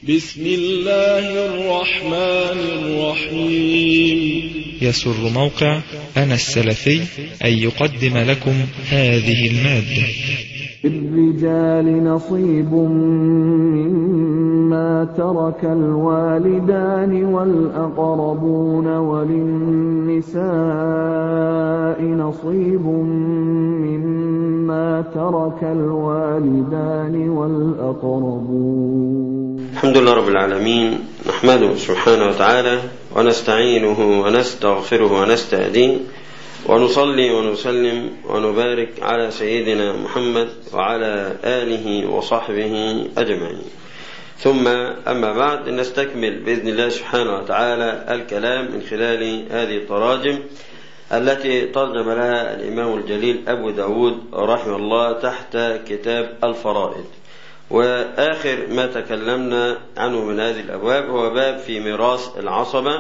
بسم الله الرحمن الرحيم يسر موقع أنا السلفي أن يقدم لكم هذه المادة للرجال نصيب مما ترك الوالدان والأقربون وللنساء نصيب مما ترك الوالدان والأقربون الحمد لله رب العالمين نحمده سبحانه وتعالى ونستعينه ونستغفره ونستهديه ونصلي ونسلم ونبارك على سيدنا محمد وعلى آله وصحبه أجمعين ثم أما بعد نستكمل بإذن الله سبحانه وتعالى الكلام من خلال هذه التراجم التي ترجم لها الإمام الجليل أبو داود رحمه الله تحت كتاب الفرائض وآخر ما تكلمنا عنه من هذه الأبواب هو باب في ميراث العصبة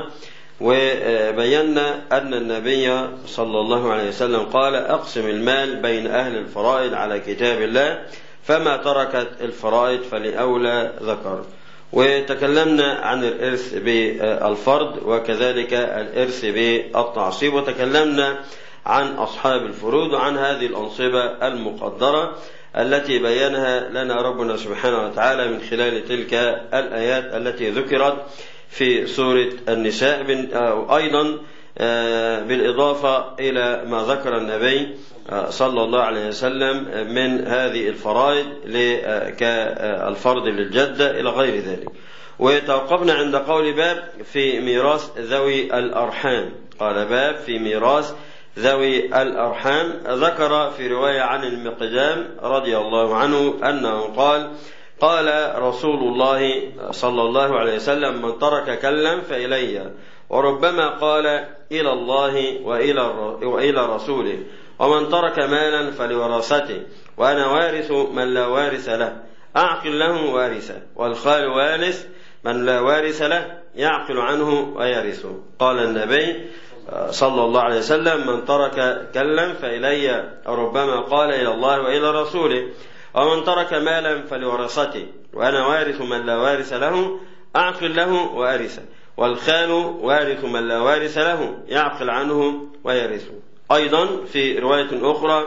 وبينا أن النبي صلى الله عليه وسلم قال أقسم المال بين أهل الفرائض على كتاب الله فما تركت الفرائض فلأولى ذكر وتكلمنا عن الإرث بالفرض وكذلك الإرث بالتعصيب وتكلمنا عن أصحاب الفروض وعن هذه الأنصبة المقدرة التي بينها لنا ربنا سبحانه وتعالى من خلال تلك الآيات التي ذكرت في سورة النساء أيضا بالإضافة إلى ما ذكر النبي صلى الله عليه وسلم من هذه الفرائض كالفرض للجدة إلى غير ذلك وتوقفنا عند قول باب في ميراث ذوي الأرحام قال باب في ميراث ذوي الأرحام ذكر في رواية عن المقدام رضي الله عنه أنه قال قال رسول الله صلى الله عليه وسلم من ترك كلا فإلي وربما قال إلى الله وإلى, وإلى رسوله ومن ترك مالا فلورثته وأنا وارث من لا وارث له أعقل له وارثا والخال وارث من لا وارث له يعقل عنه ويرثه قال النبي صلى الله عليه وسلم من ترك كلا فإلي ربما قال إلى الله وإلى رسوله ومن ترك مالا فلورثته وأنا وارث من لا وارث له أعقل له وأرثه والخال وارث من لا وارث له يعقل عنه ويرثه أيضا في رواية أخرى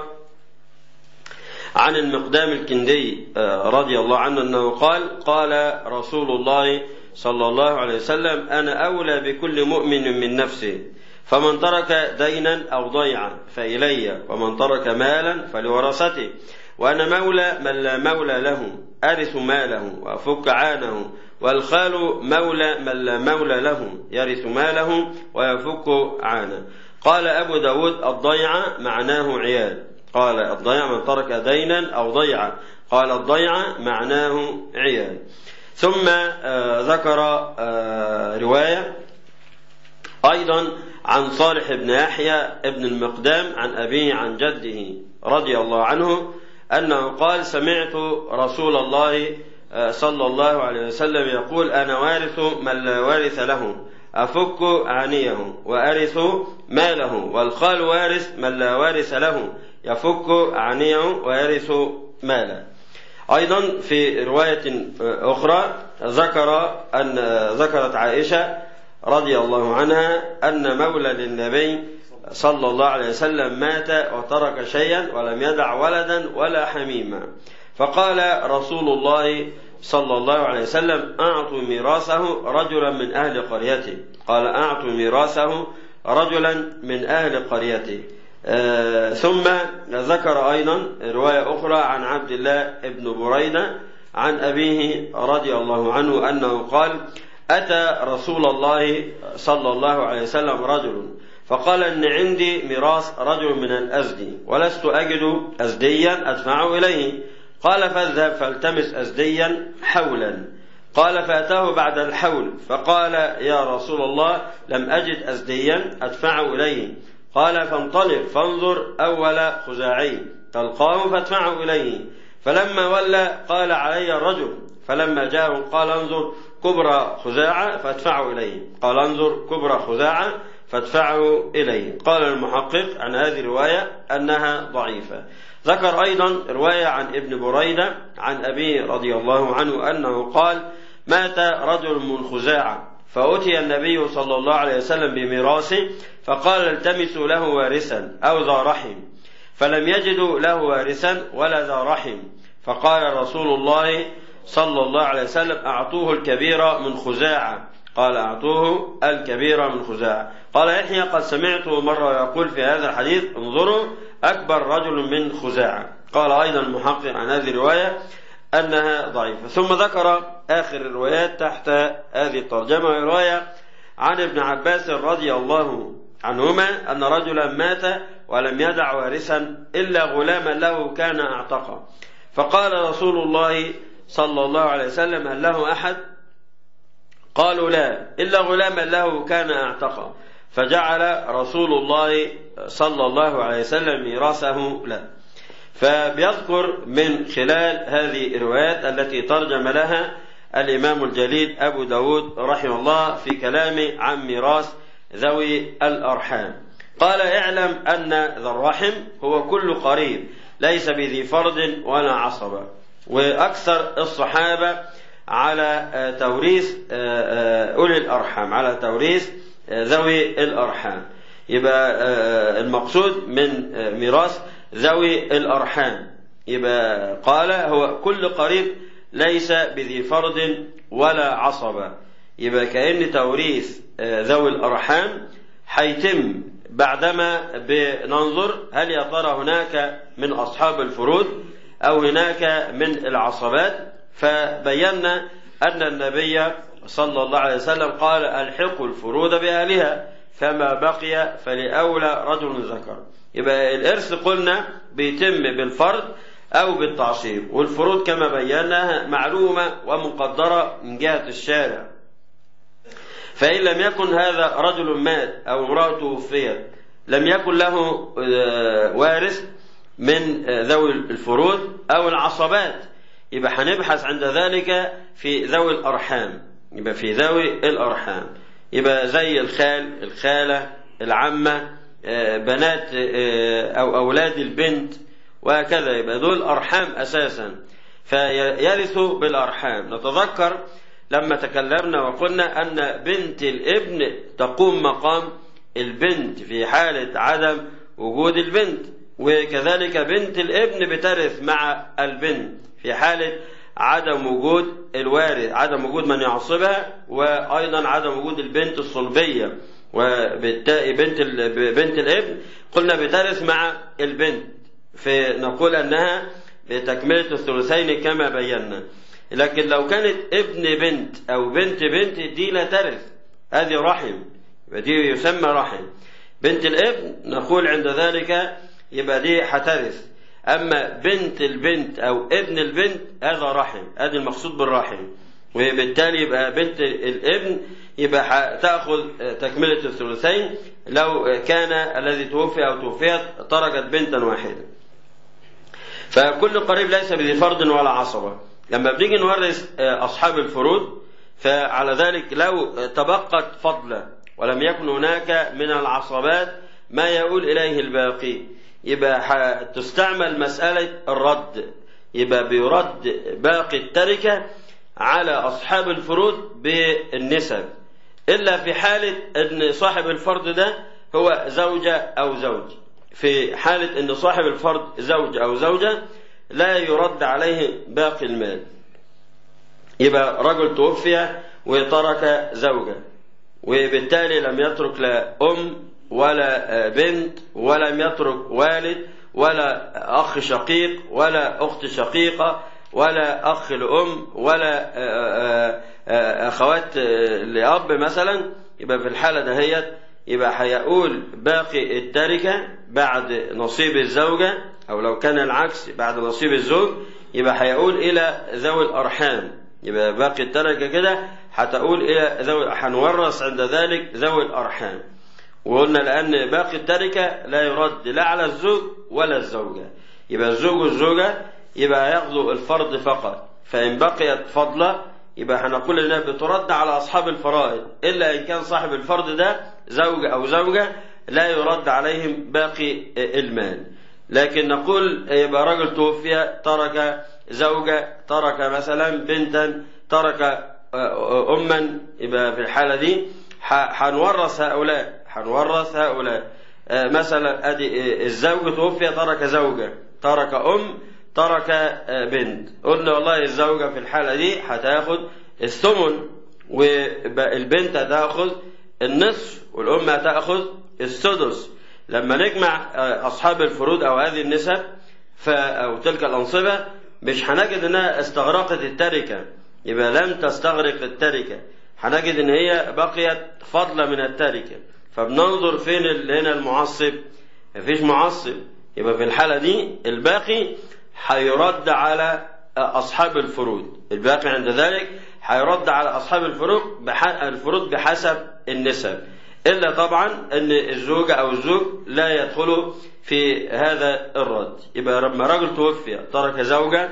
عن المقدام الكندي رضي الله عنه أنه قال قال رسول الله صلى الله عليه وسلم أنا أولى بكل مؤمن من نفسه فمن ترك دينا أو ضيعا فإلي ومن ترك مالا فلورثته وأنا مولى من لا مولى له أرث ماله وأفك عانه والخال مولى من لا مولى له يرث ماله ويفك عانه قال أبو داود الضيعة معناه عيال قال الضيع من ترك دينا أو ضيعا قال الضيعة معناه عيال ثم ذكر رواية أيضا عن صالح بن يحيى ابن المقدام عن أبيه عن جده رضي الله عنه أنه قال سمعت رسول الله صلى الله عليه وسلم يقول أنا وارث من لا وارث له أفك عانيه وأرث ماله والخال وارث من لا وارث له يفك عانيه ويرث ماله أيضا في رواية أخرى ذكر أن ذكرت عائشة رضي الله عنها أن مولى للنبي صلى الله عليه وسلم مات وترك شيئا ولم يدع ولدا ولا حميما فقال رسول الله صلى الله عليه وسلم أعطوا ميراثه رجلا من أهل قريته قال أعطوا ميراثه رجلا من أهل قريته آه ثم ذكر أيضا رواية أخرى عن عبد الله بن بريدة عن أبيه رضي الله عنه أنه قال أتى رسول الله صلى الله عليه وسلم رجل فقال إن عندي ميراث رجل من الأزدي ولست أجد أزديا أدفعه إليه قال فاذهب فالتمس أزديا حولا قال فأتاه بعد الحول فقال يا رسول الله لم أجد أزديا أدفعه إليه قال فانطلق فانظر أول خزاعي تلقاه فادفعه إليه فلما ولى قال علي الرجل فلما جاءه قال انظر كبرى خزاعة فادفعه إليه قال انظر كبرى خزاعة فادفعه إليه قال المحقق عن هذه الرواية أنها ضعيفة ذكر أيضا رواية عن ابن بريدة عن أبيه رضي الله عنه أنه قال مات رجل من خزاعة فأتي النبي صلى الله عليه وسلم بميراثه فقال التمسوا له وارثا أو ذا رحم فلم يجدوا له وارثا ولا ذا رحم فقال رسول الله صلى الله عليه وسلم أعطوه الكبير من خزاعة قال أعطوه الكبير من خزاعة قال يحيى قد سمعته مرة يقول في هذا الحديث انظروا أكبر رجل من خزاعة قال أيضا المحقق عن هذه الرواية أنها ضعيفة ثم ذكر آخر الروايات تحت هذه الترجمة رواية عن ابن عباس رضي الله عنهما أن رجلا مات ولم يدع وارثا إلا غلاما له كان أعتقه فقال رسول الله صلى الله عليه وسلم هل له أحد قالوا لا إلا غلاما له كان أعتقه فجعل رسول الله صلى الله عليه وسلم ميراثه له فبيذكر من خلال هذه الروايات التي ترجم لها الإمام الجليل أبو داود رحمه الله في كلامه عن ميراث ذوي الأرحام قال اعلم أن ذا الرحم هو كل قريب ليس بذي فرد ولا عصبة وأكثر الصحابة على توريث أولي الأرحام على توريث ذوي الأرحام يبقى المقصود من ميراث ذوي الأرحام يبقى قال هو كل قريب ليس بذي فرد ولا عصبة يبقى كأن توريث ذوي الأرحام هيتم بعدما بننظر هل يا ترى هناك من أصحاب الفروض أو هناك من العصبات فبينا أن النبي صلى الله عليه وسلم قال الحقوا الفروض بأهلها فما بقي فلأولى رجل ذكر يبقى الإرث قلنا بيتم بالفرض أو بالتعصيب والفروض كما بينا معلومة ومقدرة من جهة الشارع فإن لم يكن هذا رجل مات أو امرأة توفيت لم يكن له وارث من ذوي الفروض أو العصبات يبقى هنبحث عند ذلك في ذوي الأرحام يبقى في ذوي الأرحام يبقى زي الخال الخالة العمة بنات أو أولاد البنت وهكذا يبقى دول أرحام أساسا فيرثوا بالأرحام نتذكر لما تكلمنا وقلنا أن بنت الابن تقوم مقام البنت في حالة عدم وجود البنت وكذلك بنت الابن بترث مع البنت في حالة عدم وجود الوارث عدم وجود من يعصبها وأيضا عدم وجود البنت الصلبية وبالتالي بنت بنت الابن قلنا بترث مع البنت فنقول أنها بتكملة الثلثين كما بينا لكن لو كانت ابن بنت أو بنت بنت دي لا ترث هذه رحم دي يسمى رحم بنت الابن نقول عند ذلك يبقى دي هترث أما بنت البنت أو ابن البنت هذا رحم هذا المقصود بالرحم وبالتالي يبقى بنت الابن يبقى تأخذ تكملة الثلثين لو كان الذي توفي أو توفيت تركت بنتا واحدة فكل قريب ليس بذي فرد ولا عصبة لما بنيجي نورث أصحاب الفروض فعلى ذلك لو تبقت فضلا ولم يكن هناك من العصبات ما يقول إليه الباقي يبقى تستعمل مسألة الرد يبقى بيرد باقي التركة على أصحاب الفروض بالنسب إلا في حالة أن صاحب الفرد ده هو زوجة أو زوج في حالة أن صاحب الفرد زوج أو زوجة لا يرد عليه باقي المال يبقى رجل توفي وترك زوجة وبالتالي لم يترك لا أم ولا بنت ولم يترك والد ولا أخ شقيق ولا أخت شقيقة ولا أخ لأم ولا أخوات لأب مثلا يبقى في الحالة دهيت يبقى هيقول باقي التركة بعد نصيب الزوجة أو لو كان العكس بعد نصيب الزوج يبقى هيقول إلى ذوي الأرحام يبقى باقي التركة كده هتقول إلى ذوي هنورث عند ذلك ذوي الأرحام وقلنا لأن باقي التركة لا يرد لا على الزوج ولا الزوجة يبقى الزوج والزوجة يبقى ياخذوا الفرض فقط فإن بقيت فضلة يبقى هنقول إنها بترد على أصحاب الفرائض إلا إن كان صاحب الفرض ده زوج أو زوجة لا يرد عليهم باقي المال لكن نقول يبقى رجل توفي ترك زوجة ترك مثلا بنتا ترك أما يبقى في الحالة دي هنورث هؤلاء هنورث هؤلاء مثلا ادي الزوج توفي ترك زوجة ترك أم ترك بنت قلنا والله الزوجة في الحالة دي هتاخد الثمن والبنت هتاخد النصف والأم هتاخد السدس لما نجمع أصحاب الفروض أو هذه النسب أو تلك الأنصبة مش هنجد إنها استغرقت التركة يبقى لم تستغرق التركة هنجد إن هي بقيت فضلة من التركة فبننظر فين هنا المعصب مفيش معصب يبقى في الحالة دي الباقي هيرد على أصحاب الفروض الباقي عند ذلك هيرد على أصحاب الفروض الفروض بحسب النسب إلا طبعا أن الزوجة أو الزوج لا يدخلوا في هذا الرد يبقى لما رجل توفي ترك زوجة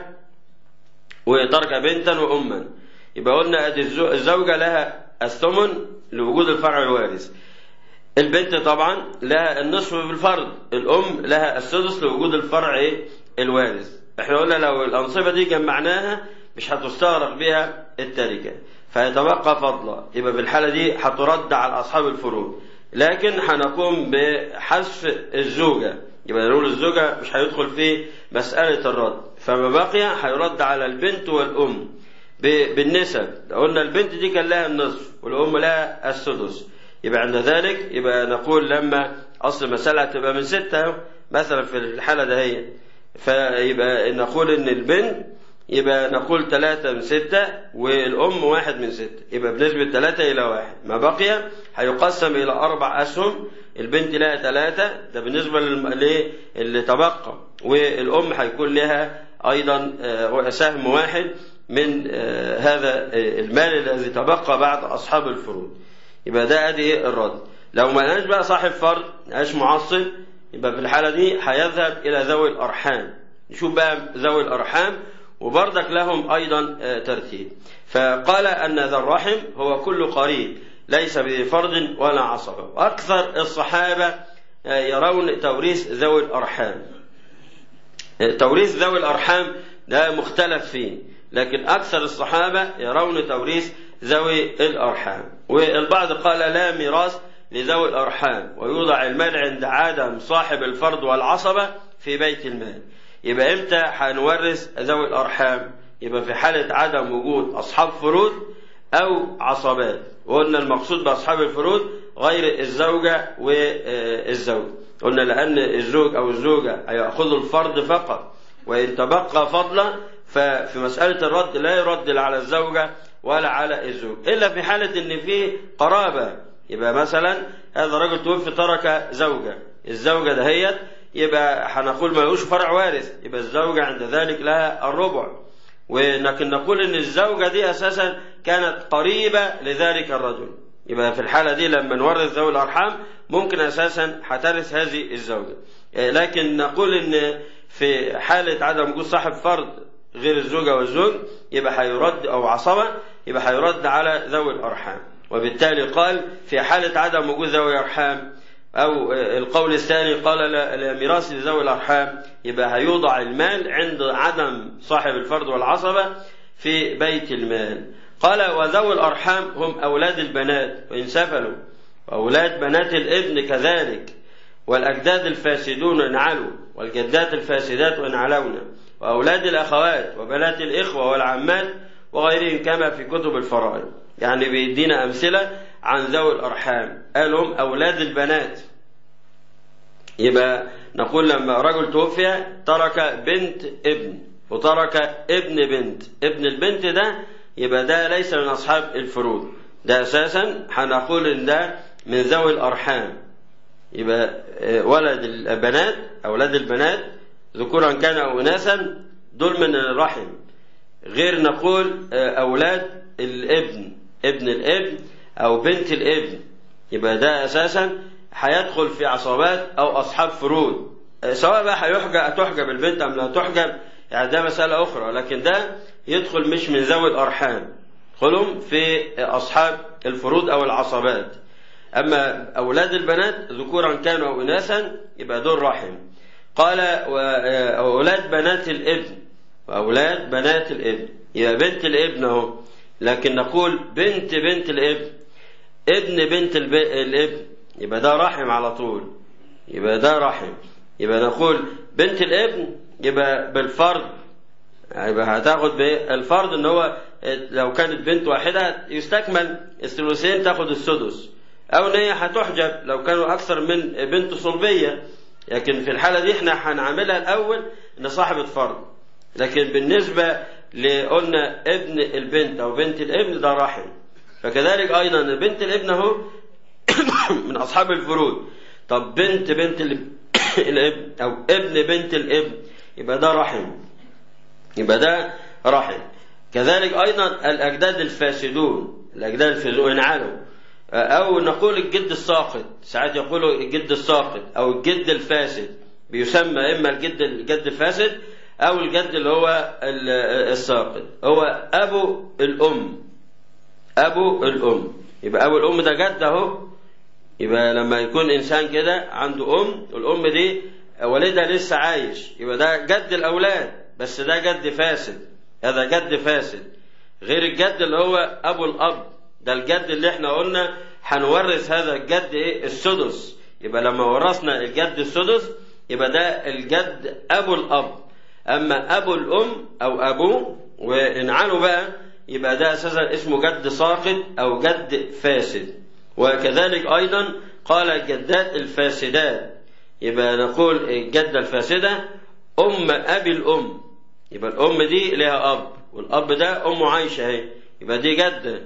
وترك بنتا وأما يبقى قلنا أدي الزوجة لها الثمن لوجود الفرع الوارث البنت طبعا لها النصف بالفرض الأم لها السدس لوجود الفرع الوارث احنا قلنا لو الأنصبة دي جمعناها مش هتستغرق بها التركة فيتبقى فضلا يبقى في الحالة دي هترد على أصحاب الفروض لكن هنقوم بحذف الزوجة يبقى نقول الزوجة مش هيدخل في مسألة الرد فما بقي هيرد على البنت والأم بالنسب قلنا البنت دي كان لها النصف والأم لها السدس يبقى عند ذلك يبقى نقول لما أصل المسألة هتبقى من ستة مثلا في الحالة ده هي فيبقى نقول إن البنت يبقى نقول ثلاثة من ستة والأم واحد من ستة يبقى بنسبة ثلاثة إلى واحد ما بقي هيقسم إلى أربع أسهم البنت لها ثلاثة ده بالنسبة اللي تبقى والأم هيكون لها أيضا سهم واحد من هذا المال الذي تبقى بعد أصحاب الفروض يبقى ده أدي الرد لو ما لقاش بقى صاحب فرد مش معصب يبقى في الحالة دي هيذهب إلى ذوي الأرحام نشوف بقى ذوي الأرحام وبردك لهم أيضا ترتيب فقال أن ذا الرحم هو كل قريب ليس بذي فرد ولا عصبة وأكثر الصحابة يرون توريث ذوي الأرحام توريث ذوي الأرحام ده مختلف فيه لكن أكثر الصحابة يرون توريث ذوي الأرحام والبعض قال لا ميراث لذوي الأرحام ويوضع المال عند عدم صاحب الفرد والعصبة في بيت المال يبقى امتى هنورث ذوي الارحام يبقى في حاله عدم وجود اصحاب فروض او عصبات وقلنا المقصود باصحاب الفروض غير الزوجه والزوج قلنا لان الزوج او الزوجه هياخذوا الفرض فقط وان تبقى فضلا ففي مساله الرد لا يرد لا على الزوجه ولا على الزوج الا في حاله ان في قرابه يبقى مثلا هذا الرجل توفي ترك زوجه الزوجه دهيت يبقى هنقول ما لهوش فرع وارث يبقى الزوجة عند ذلك لها الربع ولكن نقول ان الزوجة دي اساسا كانت قريبة لذلك الرجل يبقى في الحالة دي لما نورث ذوي الأرحام ممكن أساسا هترث هذه الزوجة لكن نقول إن في حالة عدم وجود صاحب فرد غير الزوجة والزوج يبقى هيرد أو عصبة يبقى هيرد على ذوي الأرحام وبالتالي قال في حالة عدم وجود ذوي الأرحام أو القول الثاني قال لميراث ذوي الأرحام يبقى هيوضع المال عند عدم صاحب الفرد والعصبة في بيت المال قال وذوي الأرحام هم أولاد البنات وإن سفلوا وأولاد بنات الابن كذلك والأجداد الفاسدون إن علوا والجدات الفاسدات إن علونا وأولاد الأخوات وبنات الإخوة والعمات وغيرهم كما في كتب الفرائض يعني بيدينا أمثلة عن ذوي الأرحام قال هم أولاد البنات يبقى نقول لما رجل توفي ترك بنت ابن وترك ابن بنت ابن البنت ده يبقى ده ليس من أصحاب الفروض ده أساسا هنقول إن ده من ذوي الأرحام يبقى ولد البنات أولاد البنات ذكورا كان أو إناثا دول من الرحم غير نقول أولاد الابن ابن الابن أو بنت الابن يبقى ده أساسا هيدخل في عصابات أو أصحاب فروض سواء بقى هيحجب هتحجب البنت أم لا تحجب يعني ده مسألة أخرى لكن ده يدخل مش من ذوي الأرحام يدخلهم في أصحاب الفروض أو العصبات أما أولاد البنات ذكورا كانوا أو إناثا يبقى دول رحم قال وأولاد بنات الابن وأولاد بنات الابن يبقى بنت الابن أهو لكن نقول بنت بنت الابن ابن بنت الب... الابن يبقى ده رحم على طول يبقى ده رحم يبقى نقول بنت الابن يبقى بالفرض يبقى هتاخد بالفرض ان هو لو كانت بنت واحده يستكمل الثلثين تاخد السدس او ان هي هتحجب لو كانوا اكثر من بنت صلبيه لكن في الحاله دي احنا هنعملها الاول ان صاحبه فرض لكن بالنسبه لقلنا ابن البنت او بنت الابن ده رحم فكذلك ايضا بنت الابن اهو من اصحاب الفروض طب بنت بنت الابن او ابن بنت الابن يبقى ده رحم يبقى ده رحم كذلك ايضا الاجداد الفاسدون الاجداد الفاسدون انعلوا او نقول الجد الساقط ساعات يقولوا الجد الساقط او الجد الفاسد بيسمى اما الجد الجد الفاسد او الجد اللي هو الساقط هو ابو الام ابو الام يبقى ابو الام ده جد اهو يبقى لما يكون انسان كده عنده ام والام دي والدها لسه عايش يبقى ده جد الاولاد بس ده جد فاسد هذا جد فاسد غير الجد اللي هو ابو الاب ده الجد اللي احنا قلنا هنورث هذا الجد ايه السدس يبقى لما ورثنا الجد السدس يبقى ده الجد ابو الاب اما ابو الام او ابوه وانعنوا بقى يبقى ده اساسا اسمه جد ساقط او جد فاسد وكذلك ايضا قال الجدات الفاسدات يبقى نقول الجده الفاسده ام ابي الام يبقى الام دي لها اب والاب ده امه عايشه اهي يبقى دي جده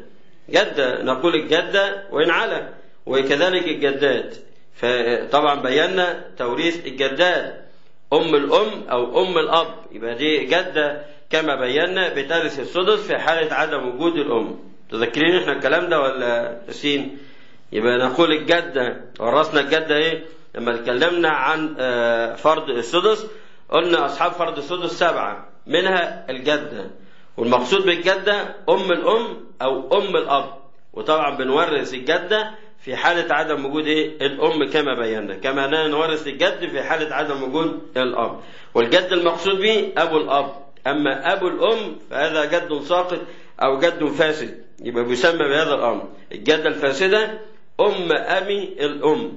جده نقول الجده وان على وكذلك الجدات فطبعا بينا توريث الجدات ام الام او ام الاب يبقى دي جده كما بينا بترث السدس في حاله عدم وجود الام تذكرين احنا الكلام ده ولا ناسين يبقى نقول الجده ورثنا الجده ايه لما اتكلمنا عن فرض السدس قلنا اصحاب فرض السدس سبعه منها الجده والمقصود بالجده ام الام او ام الاب وطبعا بنورث الجده في حالة عدم وجود ايه؟ الأم كما بينا، كما أننا نورث الجد في حالة عدم وجود الأب. والجد المقصود به أبو الأب، أما أبو الأم فهذا جد ساقط أو جد فاسد، يبقى بيسمى بهذا الأمر. الجدة الفاسدة أم أبي الأم.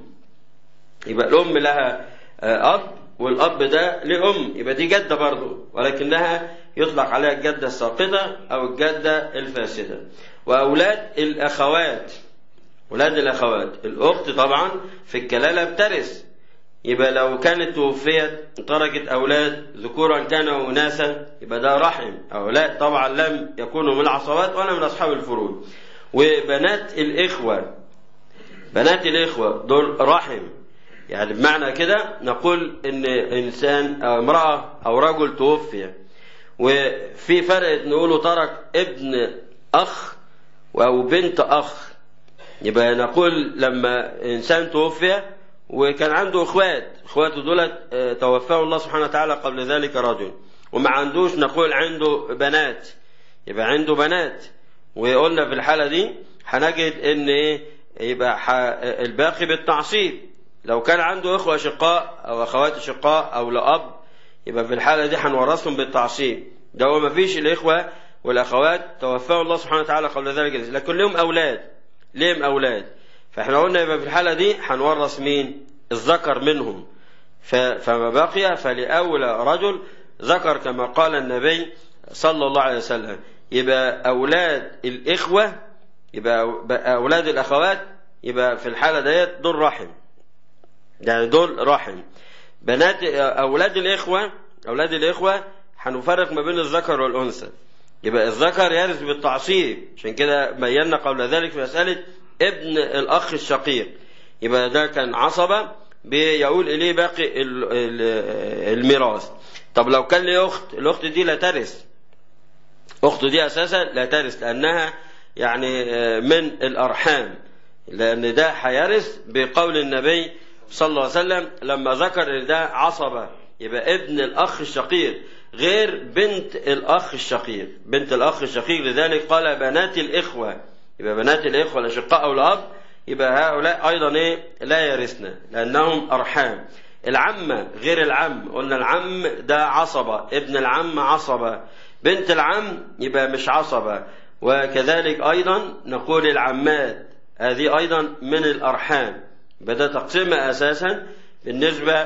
يبقى الأم لها أب والأب ده لأم، يبقى دي جدة برضه، ولكنها يطلق عليها الجدة الساقطة أو الجدة الفاسدة. وأولاد الأخوات ولاد الأخوات الأخت طبعا في الكلالة بترث يبقى لو كانت توفيت تركت أولاد ذكورا كانوا أناسا يبقى ده رحم أولاد طبعا لم يكونوا من العصبات ولا من أصحاب الفروض وبنات الإخوة بنات الإخوة دول رحم يعني بمعنى كده نقول إن إنسان أو امرأة أو رجل توفي وفي فرق نقوله ترك ابن أخ أو بنت أخ يبقى نقول لما انسان توفي وكان عنده اخوات اخواته دول توفاه الله سبحانه وتعالى قبل ذلك رجل وما عندوش نقول عنده بنات يبقى عنده بنات وقلنا في الحاله دي هنجد ان ايه يبقى الباقي بالتعصيب لو كان عنده اخوه اشقاء او اخوات اشقاء او لاب يبقى في الحاله دي هنورثهم بالتعصيب ده هو ما فيش الاخوه والاخوات توفاه الله سبحانه وتعالى قبل ذلك لكن لهم اولاد ليهم أولاد فإحنا قلنا يبقى في الحالة دي هنورث مين الذكر منهم فما بقي فلأولى رجل ذكر كما قال النبي صلى الله عليه وسلم يبقى أولاد الإخوة يبقى أولاد الأخوات يبقى في الحالة ديت دول رحم يعني دول رحم بنات أولاد الإخوة أولاد الإخوة هنفرق ما بين الذكر والأنثى يبقى الذكر يرث بالتعصيب عشان كده بينا قبل ذلك في مسألة ابن الأخ الشقيق يبقى ده كان عصبة بيقول إليه باقي الميراث طب لو كان لي أخت الأخت دي لا ترث أخته دي أساسا لا ترث لأنها يعني من الأرحام لأن ده هيرث بقول النبي صلى الله عليه وسلم لما ذكر ده عصبة يبقى ابن الأخ الشقيق غير بنت الأخ الشقيق بنت الأخ الشقيق لذلك قال بنات الإخوة يبقى بنات الإخوة الأشقاء أو الأب يبقى هؤلاء أيضا إيه لا يرثنا لأنهم أرحام العمة غير العم قلنا العم ده عصبة ابن العم عصبة بنت العم يبقى مش عصبة وكذلك أيضا نقول العمات هذه أيضا من الأرحام بدأ تقسيمها أساسا بالنسبة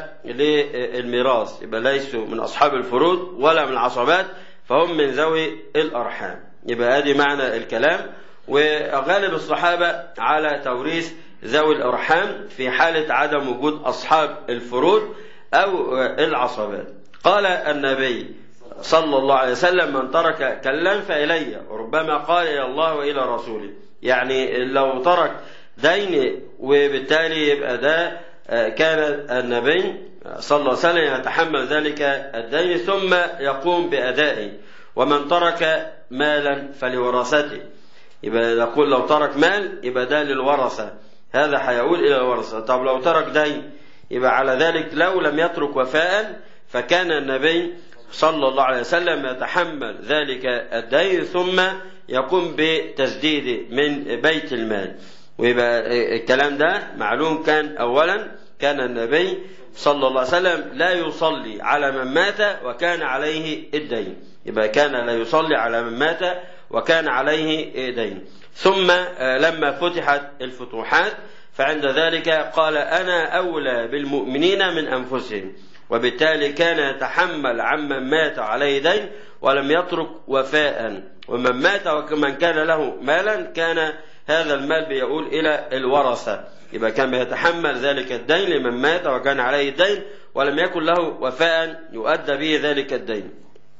للميراث يبقى ليسوا من أصحاب الفروض ولا من العصبات فهم من ذوي الأرحام يبقى هذه معنى الكلام وغالب الصحابة على توريث ذوي الأرحام في حالة عدم وجود أصحاب الفروض أو العصبات قال النبي صلى الله عليه وسلم من ترك كلا فإلي وربما قال إلى الله وإلى رسوله يعني لو ترك دين وبالتالي يبقى ده كان النبي صلى الله عليه وسلم يتحمل ذلك الدين ثم يقوم بأدائه ومن ترك مالا فلورثته يبقى نقول لو ترك مال يبقى ده للورثة هذا هيقول إلى الورثة طب لو ترك دين يبقى على ذلك لو لم يترك وفاء فكان النبي صلى الله عليه وسلم يتحمل ذلك الدين ثم يقوم بتسديده من بيت المال ويبقى الكلام ده معلوم كان أولا كان النبي صلى الله عليه وسلم لا يصلي على من مات وكان عليه الدين يبقى كان لا يصلي على من مات وكان عليه دين ثم لما فتحت الفتوحات فعند ذلك قال أنا أولى بالمؤمنين من أنفسهم وبالتالي كان يتحمل عمن مات عليه دين ولم يترك وفاء ومن مات ومن كان له مالا كان هذا المال بيقول إلى الورثة يبقى كان بيتحمل ذلك الدين لمن مات وكان عليه الدين ولم يكن له وفاء يؤدى به ذلك الدين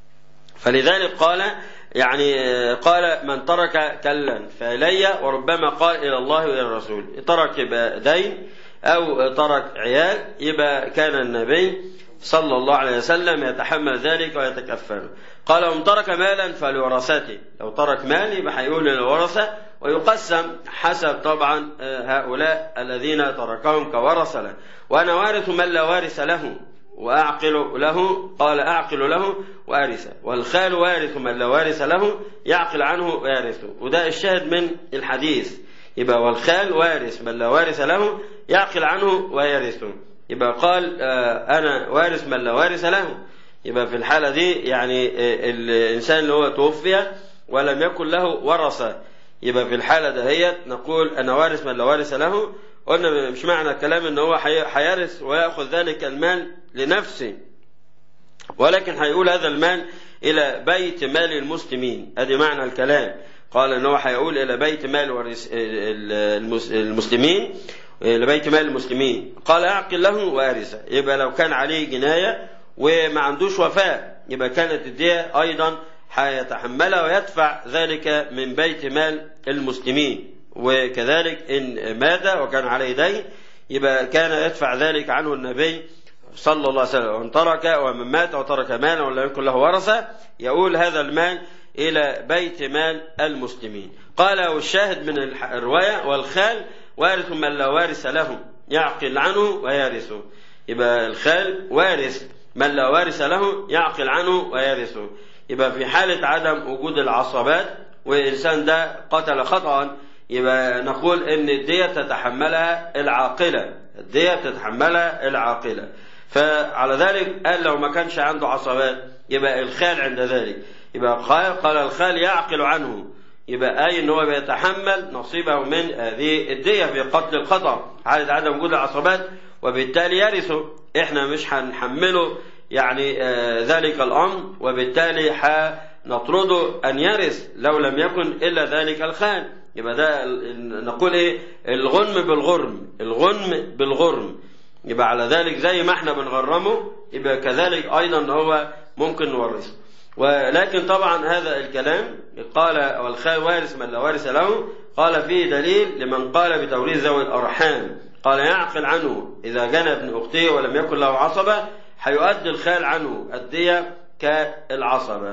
فلذلك قال يعني قال من ترك كلا فإلي وربما قال إلى الله وإلى الرسول ترك يبقى دين أو ترك عيال يبقى كان النبي صلى الله عليه وسلم يتحمل ذلك ويتكفل قال ومن ترك مالا فلورثته لو ترك مال يبقى هيقول للورثة ويقسم حسب طبعا هؤلاء الذين تركهم كورثة له وأنا وارث من لا وارث له وأعقل له قال أعقل له وارثه والخال وارث من لا وارث له يعقل عنه ويرثه وده الشاهد من الحديث يبقى والخال وارث من لا وارث له يعقل عنه ويرثه يبقى قال أنا وارث من لا وارث له يبقى في الحالة دي يعني الإنسان اللي هو توفي ولم يكن له ورثة يبقى في الحالة دهيت نقول أنا وارث من لا وارث له قلنا مش معنى الكلام ان هو هيرث وياخذ ذلك المال لنفسه ولكن هيقول هذا المال الى بيت مال المسلمين ادي معنى الكلام قال ان هو هيقول الى بيت مال المسلمين الى بيت مال المسلمين قال اعقل له وارثه يبقى لو كان عليه جنايه وما عندوش وفاء يبقى كانت الدية ايضا هيتحملها ويدفع ذلك من بيت مال المسلمين وكذلك إن مات وكان عليه دين يبقى كان يدفع ذلك عنه النبي صلى الله عليه وسلم ومن ترك ومن مات وترك مالا ولم يكن له ورثة يقول هذا المال إلى بيت مال المسلمين قال والشاهد من الرواية والخال وارث من لا وارث له يعقل عنه ويرثه يبقى الخال وارث من لا وارث له يعقل عنه ويرثه يبقى في حالة عدم وجود العصبات والإنسان ده قتل خطأ يبقى نقول ان الدية تتحملها العاقلة الدية تتحملها العاقلة فعلى ذلك قال لو ما كانش عنده عصبات يبقى الخال عند ذلك يبقى قال, قال الخال يعقل عنه يبقى أي ان هو بيتحمل نصيبه من هذه الدية في قتل الخطأ عدد عدم وجود العصبات وبالتالي يرثه احنا مش هنحمله يعني آه ذلك الأمر وبالتالي نطرده أن يرث لو لم يكن إلا ذلك الخال يبقى ده نقول ايه الغنم بالغرم الغنم بالغرم يبقى على ذلك زي ما احنا بنغرمه يبقى كذلك ايضا هو ممكن نورثه ولكن طبعا هذا الكلام قال والخال وارث من لا وارث له قال فيه دليل لمن قال بتوريث ذوي الارحام قال يعقل عنه اذا جنى ابن اخته ولم يكن له عصبه هيؤدي الخال عنه الديه كالعصبه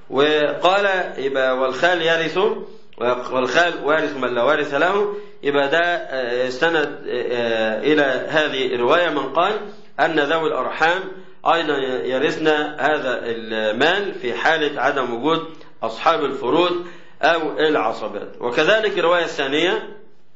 وقال يبقى والخال يرثه والخال وارث من لا وارث له يبقى ده استند إلى هذه الرواية من قال أن ذوي الأرحام أيضا يرثن هذا المال في حالة عدم وجود أصحاب الفروض أو العصبات وكذلك الرواية الثانية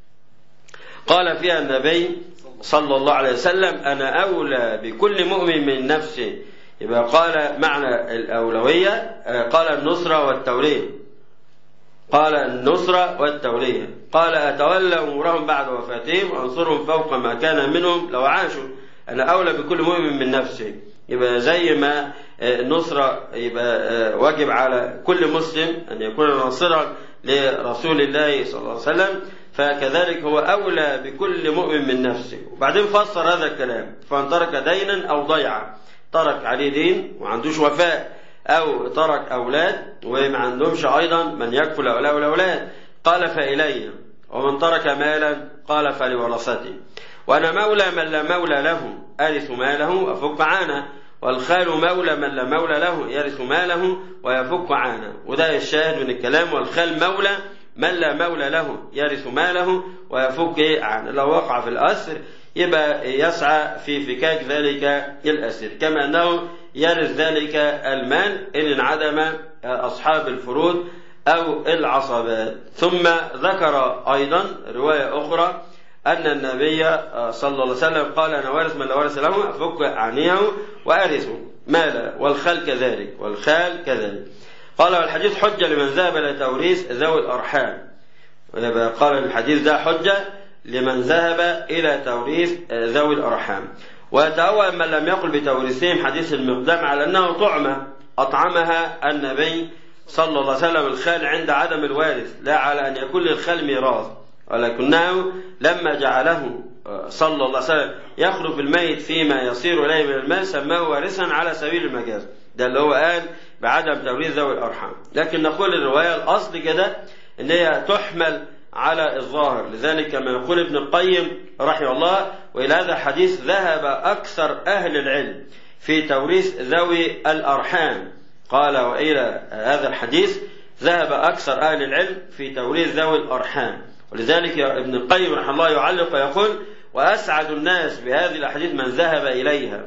قال فيها النبي صلى الله عليه وسلم أنا أولى بكل مؤمن من نفسه يبقى قال معنى الأولوية قال النصرة والتوريد قال النصرة والتولية قال أتولى أمورهم بعد وفاتهم وأنصرهم فوق ما كان منهم لو عاشوا أنا أولى بكل مؤمن من نفسه يبقى زي ما النصرة يبقى واجب على كل مسلم أن يكون ناصرا لرسول الله صلى الله عليه وسلم فكذلك هو أولى بكل مؤمن من نفسه وبعدين فسر هذا الكلام فمن ترك دينا أو ضيعا ترك عليه دين وعندوش وفاء أو ترك أولاد وما عندهمش أيضا من يكفل هؤلاء الأولاد قال فإلي ومن ترك مالا قال فلورثتي وأنا مولى من لا مولى له أرث ماله وأفك عنه والخال مولى من لا مولى له يرث ماله ويفك عنه وده الشاهد من الكلام والخال مولى من لا مولى له يرث ماله ويفك عنه لو وقع في الأسر يبقى يسعى في فكاك ذلك الأسر كما أنه يرث ذلك المال إن انعدم أصحاب الفروض أو العصبات ثم ذكر أيضا رواية أخرى أن النبي صلى الله عليه وسلم قال أنا وارث من لا وارث له أفك عنيه وأرثه مالا والخال كذلك والخال كذلك قال والحديث حجة لمن ذهب إلى توريث ذوي الأرحام قال الحديث ده حجة لمن ذهب إلى توريث ذوي الأرحام ويتأول من لم يقل بتوريثهم حديث المقدام على أنه طعمة أطعمها النبي صلى الله عليه وسلم الخال عند عدم الوارث لا على أن يكون للخال ميراث ولكنه لما جعله صلى الله عليه وسلم يخلف الميت فيما يصير إليه من المال سماه وارثا على سبيل المجاز ده اللي هو قال بعدم توريث ذوي الأرحام لكن نقول الرواية الأصل كده إن هي تحمل على الظاهر لذلك كما يقول ابن القيم رحمه الله وإلى هذا الحديث ذهب أكثر أهل العلم في توريث ذوي الأرحام قال وإلى هذا الحديث ذهب أكثر أهل العلم في توريث ذوي الأرحام ولذلك ابن القيم رحمه الله يعلق ويقول وأسعد الناس بهذه الأحاديث من ذهب إليها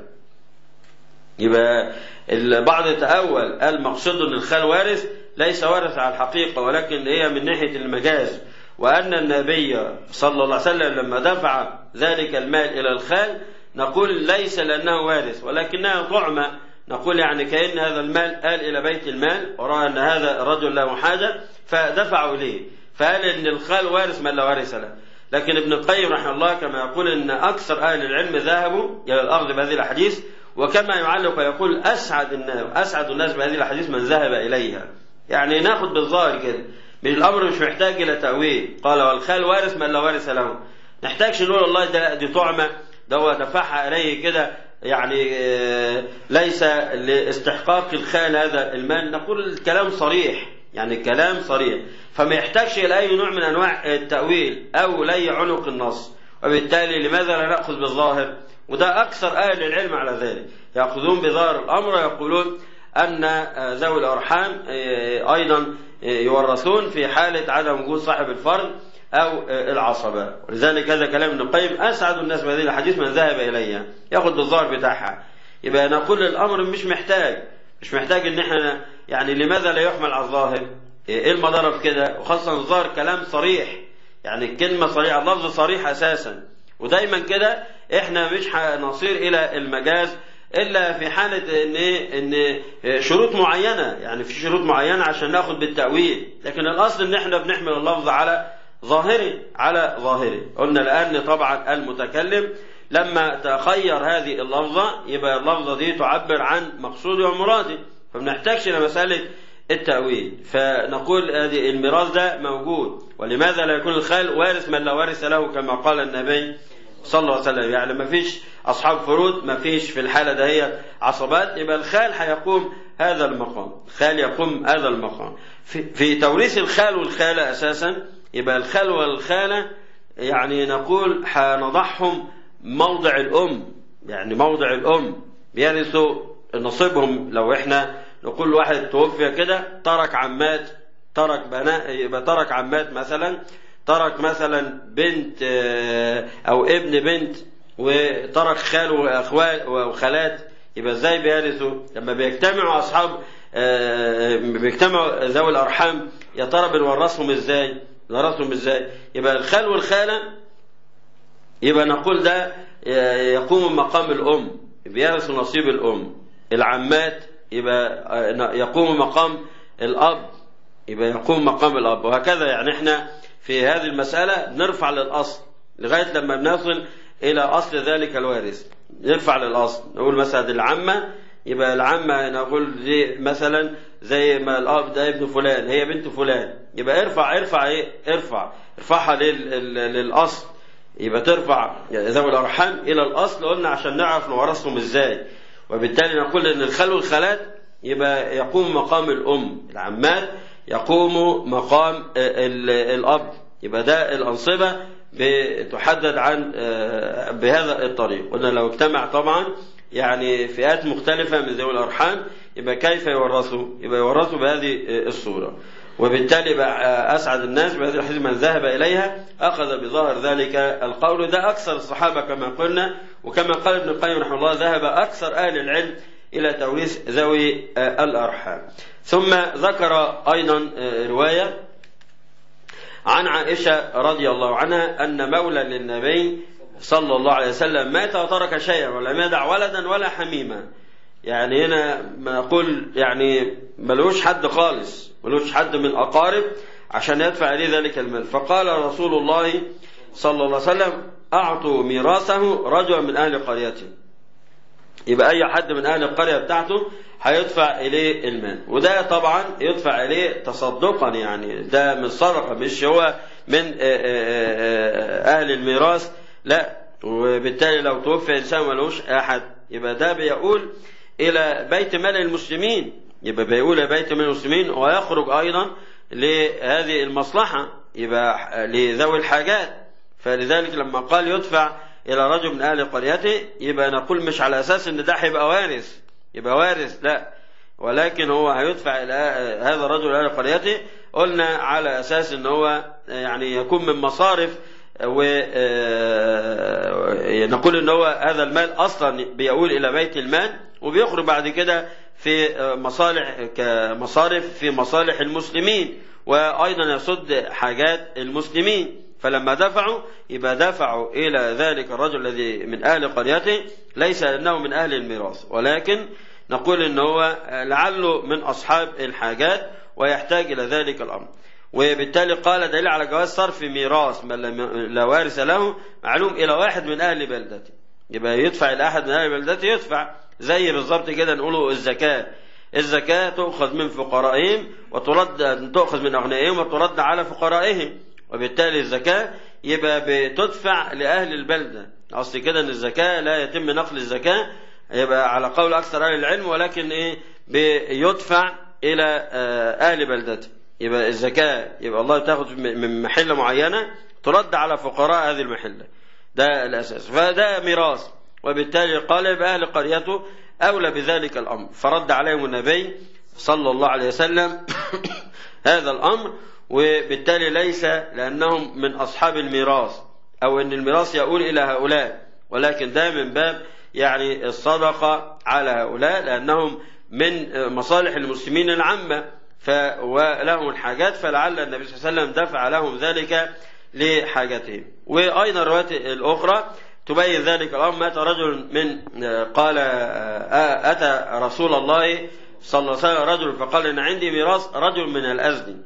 يبقى البعض يتأول المقصود أن الخال وارث ليس وارث على الحقيقة ولكن هي من ناحية المجاز وأن النبي صلى الله عليه وسلم لما دفع ذلك المال إلى الخال نقول ليس لأنه وارث ولكنها طعمة نقول يعني كأن هذا المال آل إلى بيت المال ورأى أن هذا الرجل له حاجة فدفعوا إليه فقال أن الخال وارث من لا وارث له لكن ابن القيم رحمه الله كما يقول أن أكثر أهل العلم ذهبوا إلى الأخذ بهذه الأحاديث وكما يعلق ويقول أسعد الناس أسعد الناس بهذه الأحاديث من ذهب إليها يعني ناخد بالظاهر كده من الأمر مش محتاج إلى تأويل قال والخال وارث من لا وارث له نحتاجش نقول والله ده دي طعمة ده هو دفعها إليه كده يعني ليس لاستحقاق الخال هذا المال نقول الكلام صريح يعني الكلام صريح فما يحتاجش إلى أي نوع من أنواع التأويل أو لي عنق النص وبالتالي لماذا لا نأخذ بالظاهر وده أكثر أهل العلم على ذلك يأخذون بظاهر الأمر ويقولون أن ذوي الأرحام أيضا يورثون في حالة عدم وجود صاحب الفرد أو العصبة ولذلك هذا كلام ابن القيم أسعد الناس بهذه الحديث من ذهب إليها ياخذ بالظاهر بتاعها يبقى نقول الأمر مش محتاج مش محتاج إن احنا يعني لماذا لا يحمل على الظاهر؟ إيه المضرة في كده؟ وخاصة الظاهر كلام صريح يعني الكلمة صريحة اللفظ صريح أساسا ودايما كده احنا مش هنصير إلى المجاز الا في حاله ان ان شروط معينه يعني في شروط معينه عشان ناخد بالتاويل لكن الاصل ان احنا بنحمل اللفظ على ظاهره على ظاهره قلنا لان طبعا المتكلم لما تخير هذه اللفظه يبقى اللفظه دي تعبر عن مقصوده ومراده فما نحتاجش الى مساله التأويل فنقول هذه الميراث ده موجود ولماذا لا يكون الخال وارث من لا وارث له كما قال النبي صلى الله عليه وسلم يعني ما فيش أصحاب فروض ما فيش في الحالة ده هي عصبات يبقى الخال هيقوم هذا المقام الخال يقوم هذا المقام في, في توريث الخال والخالة أساسا يبقى الخال والخالة يعني نقول هنضعهم موضع الأم يعني موضع الأم بيرثوا نصيبهم لو احنا نقول واحد توفي كده ترك عمات ترك بنات يبقى ترك عمات مثلا ترك مثلا بنت او ابن بنت وترك خال واخوال وخالات يبقى ازاي بيرثوا لما بيجتمعوا اصحاب بيجتمعوا ذوي الارحام يا ترى بنورثهم ازاي نورثهم ازاي يبقى الخال والخاله يبقى نقول ده يقوم مقام الام بيرث نصيب الام العمات يبقى يقوم مقام الاب يبقى يقوم مقام الأب وهكذا يعني احنا في هذه المسألة نرفع للأصل لغاية لما بنصل إلى أصل ذلك الوارث نرفع للأصل نقول مثلا العمة يبقى العمة نقول زي مثلا زي ما الأب ده ابن فلان هي بنت فلان يبقى ارفع ارفع ايه ارفع ارفعها لل- للأصل يبقى ترفع ذوي الأرحام إلى الأصل قلنا عشان نعرف نورثهم ازاي وبالتالي نقول ان الخال والخالات يبقى يقوم مقام الأم العمات يقوم مقام ال- الأب يبقى ده الأنصبة بتحدد عن آه، بهذا الطريق قلنا لو اجتمع طبعا يعني فئات مختلفة من ذوي الأرحام يبقى كيف يورثوا يبقى يورثوا بهذه الصورة وبالتالي بقى أسعد الناس بهذه الحديث من ذهب إليها أخذ بظاهر ذلك القول ده أكثر الصحابة كما قلنا وكما قال ابن القيم رحمه الله ذهب أكثر أهل العلم إلى توريث ذوي آه، الأرحام ثم ذكر أيضا آه، رواية عن عائشة رضي الله عنها أن مولى للنبي صلى الله عليه وسلم مات وترك شيئا ولم يدع ولدا ولا حميما يعني هنا ما نقول يعني ملوش حد خالص ملوش حد من الأقارب عشان يدفع إليه ذلك المال فقال رسول الله صلى الله عليه وسلم أعطوا ميراثه رجلا من أهل قريته يبقى أي حد من أهل القرية بتاعته هيدفع إليه المال وده طبعا يدفع إليه تصدقا يعني ده من صدقة مش هو من آه، آه، آه، أهل الميراث لا وبالتالي لو توفي إنسان ملوش أحد يبقى ده بيقول إلى بيت مال المسلمين يبقى بيقول إلى بيت مال المسلمين ويخرج أيضا لهذه المصلحة يبقى لذوي الحاجات فلذلك لما قال يدفع إلى رجل من أهل قريته يبقى نقول مش على أساس إن ده هيبقى وارث يبقى وارث لا ولكن هو هيدفع إلى هذا الرجل إلى أهل قريته قلنا على أساس إن هو يعني يكون من مصارف ونقول إن هو هذا المال أصلا بيقول إلى بيت المال وبيخرج بعد كده في مصالح كمصارف في مصالح المسلمين وأيضا يصد حاجات المسلمين فلما دفعوا يبقى دفعوا إلى ذلك الرجل الذي من أهل قريته ليس أنه من أهل الميراث ولكن نقول إن هو لعله من أصحاب الحاجات ويحتاج إلى ذلك الأمر وبالتالي قال دليل على جواز صرف ميراث من لا وارث له معلوم إلى واحد من أهل بلدته يبقى يدفع إلى أحد من أهل بلدته يدفع زي بالظبط كده نقوله الزكاة الزكاة تؤخذ من فقرائهم وترد تؤخذ من أغنيائهم وترد على فقرائهم وبالتالي الزكاة يبقى بتدفع لأهل البلدة أصل كده أن الزكاة لا يتم نقل الزكاة يبقى على قول أكثر أهل العلم ولكن إيه بيدفع إلى أهل بلدته يبقى الزكاة يبقى الله تاخذ من محلة معينة ترد على فقراء هذه المحلة ده الأساس فده ميراث وبالتالي قال بأهل قريته أولى بذلك الأمر فرد عليهم النبي صلى الله عليه وسلم هذا الأمر وبالتالي ليس لأنهم من أصحاب الميراث أو أن الميراث يقول إلى هؤلاء ولكن ده من باب يعني الصدقة على هؤلاء لأنهم من مصالح المسلمين العامة ولهم الحاجات فلعل النبي صلى الله عليه وسلم دفع لهم ذلك لحاجتهم وأيضا الروايات الأخرى تبين ذلك الأمر مات رجل من قال أتى رسول الله صلى الله عليه وسلم رجل فقال إن عندي ميراث رجل من الأزدي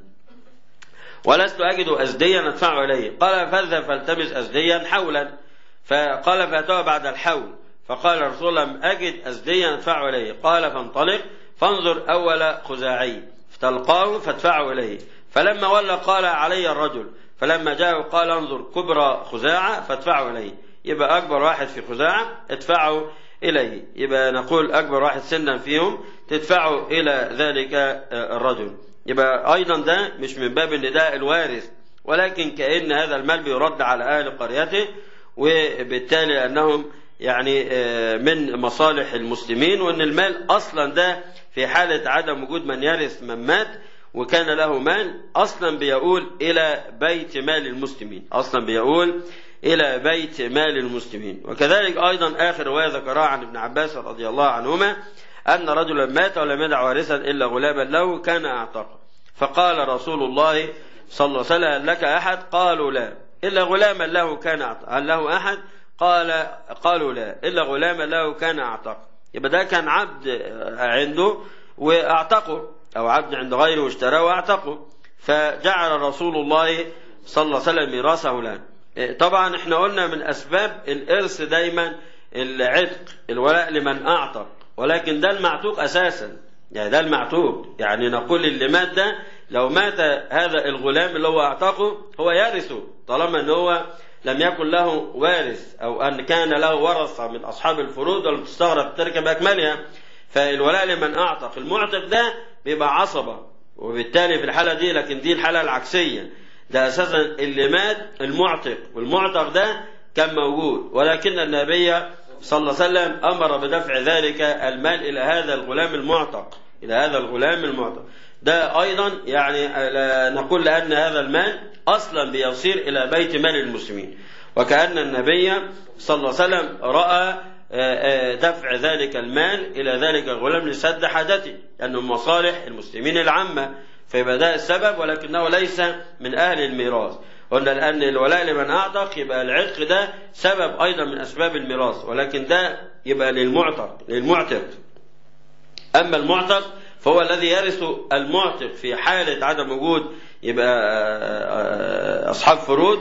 ولست أجد أزديا أدفع إليه قال فاذهب فالتمس أزديا حولا فقال فأتوه بعد الحول فقال رسول الله لم أجد أزديا أدفع إليه قال فانطلق فانظر أول خزاعي فتلقاه فادفعه إليه فلما ولى قال علي الرجل فلما جاءه قال انظر كبرى خزاعة فادفعه إليه يبقى أكبر واحد في خزاعة ادفعه إليه يبقى نقول أكبر واحد سنا فيهم تدفعه إلى ذلك الرجل يبقى أيضا ده مش من باب النداء الوارث ولكن كأن هذا المال بيرد على أهل قريته وبالتالي أنهم يعني من مصالح المسلمين وأن المال أصلا ده في حالة عدم وجود من يرث من مات وكان له مال أصلا بيقول إلى بيت مال المسلمين أصلا بيقول إلى بيت مال المسلمين وكذلك أيضا آخر رواية ذكرها عن ابن عباس رضي الله عنهما أن رجلا مات ولم يدع وارثا إلا غلاما له كان أعتق فقال رسول الله صلى الله عليه وسلم لك أحد قالوا لا إلا غلاما له كان أعتق هل له أحد قال قالوا لا إلا غلاما له كان أعتق يبقى ده كان عبد عنده وأعتقه أو عبد عند غيره واشتراه واعتقه فجعل رسول الله صلى الله عليه وسلم ميراثه له طبعا احنا قلنا من أسباب الإرث دايما العتق الولاء لمن أعتق ولكن ده المعتوق أساسا يعني ده المعتوق يعني نقول اللي مات ده لو مات هذا الغلام اللي هو اعتقه هو يرثه طالما ان هو لم يكن له وارث او ان كان له ورثه من اصحاب الفروض ولم تستغرق التركه باكملها فالولاء لمن اعتق المعتق ده بيبقى عصبه وبالتالي في الحاله دي لكن دي الحاله العكسيه ده اساسا اللي مات المعتق والمعتق ده كان موجود ولكن النبي صلى الله عليه وسلم امر بدفع ذلك المال الى هذا الغلام المعتق الى هذا الغلام المعتق ده ايضا يعني نقول لان هذا المال اصلا بيصير الى بيت مال المسلمين وكان النبي صلى الله عليه وسلم راى دفع ذلك المال الى ذلك الغلام لسد حاجته لانه مصالح المسلمين العامه فيبقى ده السبب ولكنه ليس من اهل الميراث قلنا لان الولاء لمن اعتق يبقى العتق ده سبب ايضا من اسباب الميراث ولكن ده يبقى للمعتق للمعتق اما المعتق فهو الذي يرث المعتق في حالة عدم وجود يبقى أصحاب فروض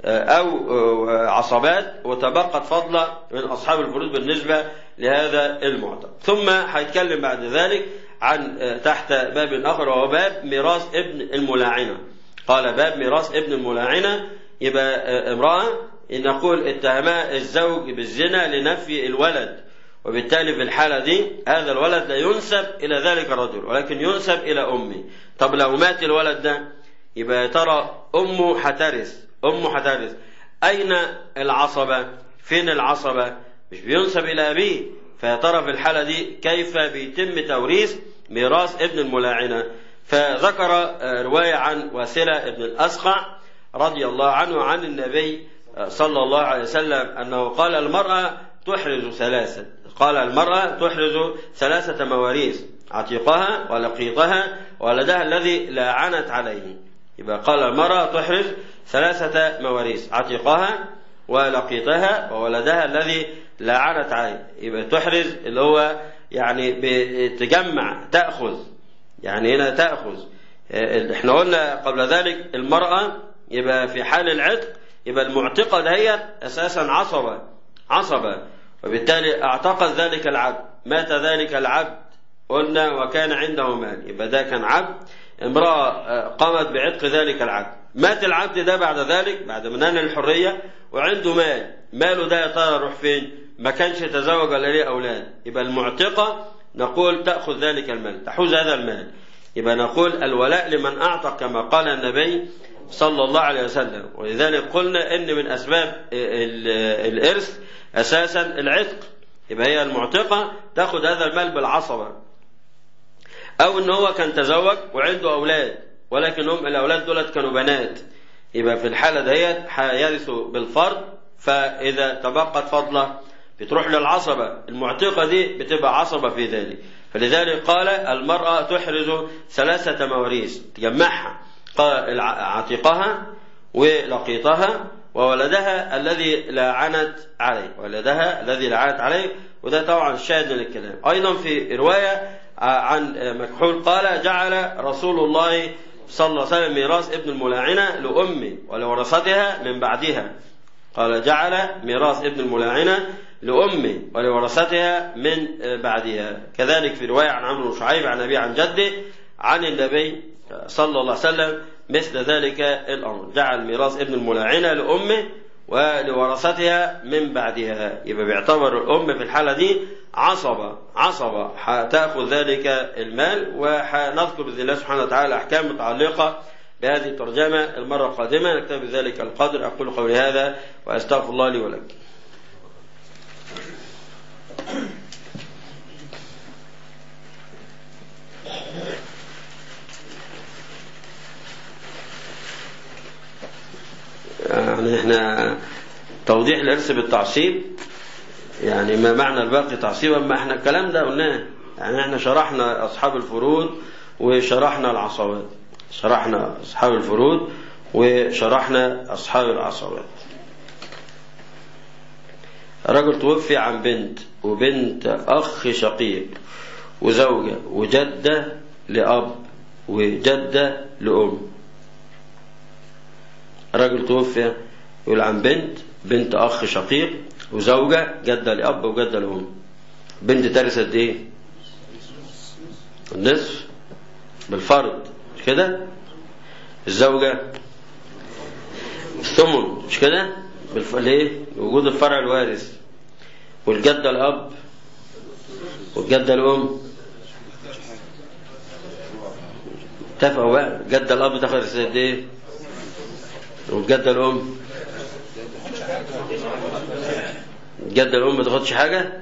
أو عصبات وتبقت فضلة من أصحاب الفروض بالنسبة لهذا المعتق ثم هيتكلم بعد ذلك عن تحت باب آخر وهو باب ميراث ابن الملاعنة قال باب ميراث ابن الملاعنة يبقى امرأة نقول اتهمها الزوج بالزنا لنفي الولد وبالتالي في الحالة دي هذا الولد لا ينسب إلى ذلك الرجل ولكن ينسب إلى أمه طب لو مات الولد ده يبقى ترى أمه هترث أمه هترث أين العصبة فين العصبة مش بينسب إلى أبيه فيا ترى في الحالة دي كيف بيتم توريث ميراث ابن الملاعنة فذكر رواية عن واسلة ابن الأسقع رضي الله عنه عن النبي صلى الله عليه وسلم أنه قال المرأة تحرز ثلاثة قال المرأة تحرز ثلاثة مواريث عتيقها ولقيطها ولدها الذي لا عنت عليه يبقى قال المرأة تحرز ثلاثة مواريث عتيقها ولقيطها وولدها الذي لا عنت عليه يبقى تحرز اللي هو يعني بتجمع تأخذ يعني هنا تأخذ احنا قلنا قبل ذلك المرأة يبقى في حال العتق يبقى المعتقة دهيت أساسا عصبة عصبة وبالتالي اعتقد ذلك العبد مات ذلك العبد قلنا وكان عنده مال يبقى ده كان عبد امرأة قامت بعتق ذلك العبد مات العبد ده بعد ذلك بعد ما نال الحرية وعنده مال ماله ده يا ترى يروح فين ما كانش يتزوج ولا ليه أولاد يبقى المعتقة نقول تأخذ ذلك المال تحوز هذا المال يبقى نقول الولاء لمن أعتق كما قال النبي صلى الله عليه وسلم ولذلك قلنا ان من اسباب الارث اساسا العتق يبقى هي المعتقه تاخذ هذا المال بالعصبه او ان هو كان تزوج وعنده اولاد ولكن هم الاولاد دولت كانوا بنات يبقى في الحاله ديت هيرثوا بالفرض فاذا تبقت فضله بتروح للعصبه المعتقه دي بتبقى عصبه في ذلك فلذلك قال المراه تحرز ثلاثه مواريث تجمعها قال عتيقها ولقيطها وولدها الذي لعنت عليه ولدها الذي لعنت عليه وده طبعا شاهد للكلام أيضا في رواية عن مكحول قال جعل رسول الله صلى الله عليه وسلم ميراث ابن الملاعنة لأمه ولورثتها من بعدها قال جعل ميراث ابن الملاعنة لأمه ولورثتها من بعدها كذلك في رواية عن عمرو بن شعيب عن أبي عن جده عن النبي صلى الله عليه وسلم مثل ذلك الأمر جعل ميراث ابن الملاعنة لأمه ولورثتها من بعدها يبقى بيعتبر الأم في الحالة دي عصبة عصبة هتأخذ ذلك المال وهنذكر بإذن الله سبحانه وتعالى أحكام متعلقة بهذه الترجمة المرة القادمة نكتفي بذلك القدر أقول قولي هذا وأستغفر الله لي ولكم يعني احنا توضيح الارث بالتعصيب يعني ما معنى الباقي تعصيبا ما احنا الكلام ده قلناه يعني احنا شرحنا اصحاب الفروض وشرحنا العصبات شرحنا اصحاب الفروض وشرحنا اصحاب العصبات رجل توفي عن بنت وبنت اخ شقيق وزوجة وجدة لأب وجدة لأم راجل توفي يقول عن بنت بنت أخ شقيق وزوجة جدة لأب وجدة لأم بنت ترث قد إيه؟ النصف بالفرض مش كده؟ الزوجة الثمن مش كده؟ بالف... ليه؟ وجود الفرع الوارث والجدة الأب والجدة الأم اتفقوا بقى الجدة الأب تاخد قد إيه؟ والجدة الأم الجدة الأم ما تاخدش حاجة؟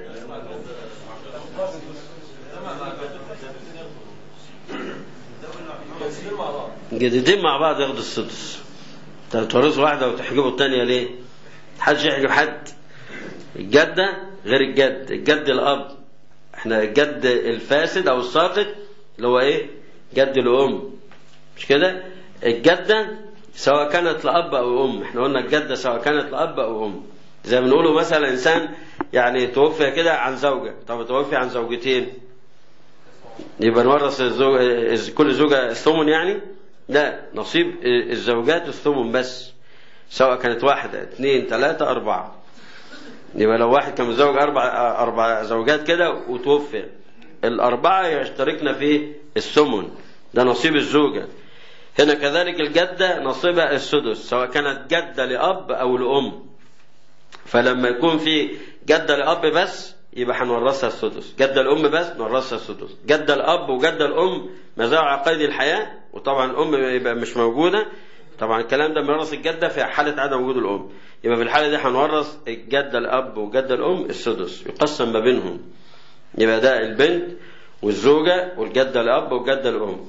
جدتين مع بعض ياخدوا السدس تورثوا واحدة وتحجبوا الثانية ليه؟ محدش يحجب حد الجدة غير الجد الجد الأب احنا الجد الفاسد أو الساقط اللي هو ايه؟ جد الأم مش كده؟ الجدة سواء كانت لأب أو أم احنا قلنا الجدة سواء كانت لأب أو أم زي ما بنقوله مثلا إنسان يعني توفي كده عن زوجة طب توفي عن زوجتين يبقى نورث الزوج... كل زوجة الثمن يعني لا نصيب الزوجات الثمن بس سواء كانت واحدة اثنين ثلاثة أربعة يبقى لو واحد كان متزوج أربع أربع زوجات كده وتوفي الأربعة يشتركن في الثمن ده نصيب الزوجة هنا كذلك الجدة نصيبها السدس سواء كانت جدة لأب أو لأم فلما يكون في جدة لأب بس يبقى هنورثها السدس جدة الأم بس نورثها السدس جدة الأب وجدة الأم ما زالوا على قيد الحياة وطبعا الأم يبقى مش موجودة طبعا الكلام ده بنورث الجدة في حالة عدم وجود الأم يبقى في الحالة دي هنورث الجدة الأب وجدة الأم السدس يقسم ما بينهم يبقى ده البنت والزوجة والجدة الأب والجدة الأم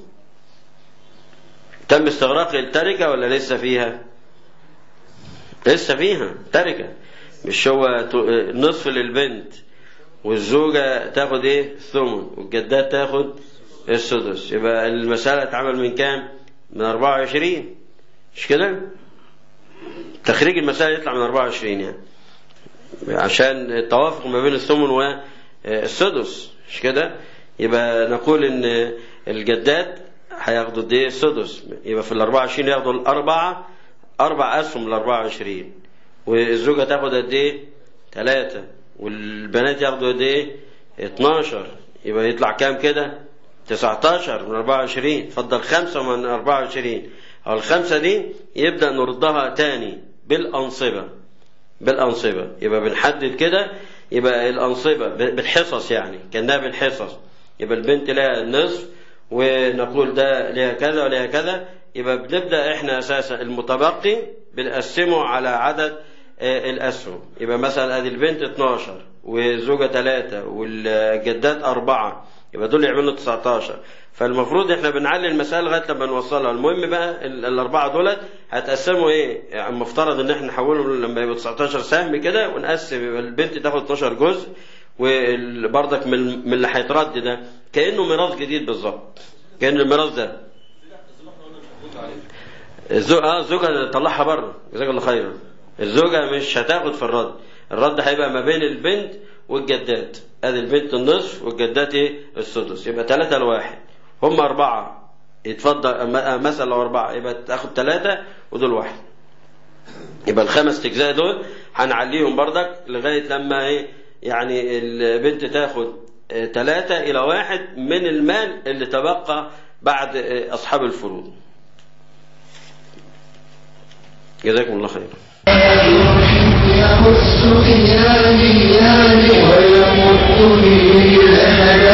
تم استغراق التركة ولا لسه فيها لسه فيها تركة مش هو نصف للبنت والزوجة تاخد ايه الثمن والجدات تاخد السدس يبقى المسألة اتعمل من كام من 24 مش كده تخريج المسألة يطلع من 24 يعني عشان التوافق ما بين الثمن والسدس مش كده يبقى نقول ان الجدات هياخدوا قد ايه السدس يبقى في ال 24 ياخدوا الأربعة أربع أسهم ال 24 والزوجة تاخد قد ايه؟ ثلاثة والبنات ياخدوا قد ايه؟ 12 يبقى يطلع كام كده؟ 19 من 24 فضل خمسة من 24 أو الخمسة دي يبدأ نردها تاني بالأنصبة بالأنصبة يبقى بنحدد كده يبقى الأنصبة بالحصص يعني كأنها بالحصص يبقى البنت لها نصف ونقول ده لها كذا ولها كذا يبقى بنبدأ احنا أساسا المتبقي بنقسمه على عدد الأسهم يبقى مثلا ادي البنت 12 والزوجة 3 والجدات أربعة يبقى دول يعملوا 19 فالمفروض احنا بنعلي المسائل لغايه لما نوصلها المهم بقى الاربعه دولت هتقسموا ايه يعني المفترض ان احنا نحولهم لما يبقوا 19 سهم كده ونقسم يبقى البنت تاخد 12 جزء وبرضك من من اللي هيترد ده كانه ميراث جديد بالظبط كان الميراث ده الزوجة اه الزوجة طلعها بره جزاك الله خيرا الزوجة مش هتاخد في الرد الرد هيبقى ما بين البنت والجدات ادي البنت النصف والجدات ايه السدس يبقى ثلاثة لواحد هم أربعة يتفضل مثلا لو أربعة يبقى تاخد ثلاثة ودول واحد يبقى الخمس أجزاء دول هنعليهم بردك لغاية لما ايه يعني البنت تاخد ثلاثة إلى واحد من المال اللي تبقى بعد أصحاب الفروض جزاكم الله خيرا يمس إلهي ويمد لي الأمل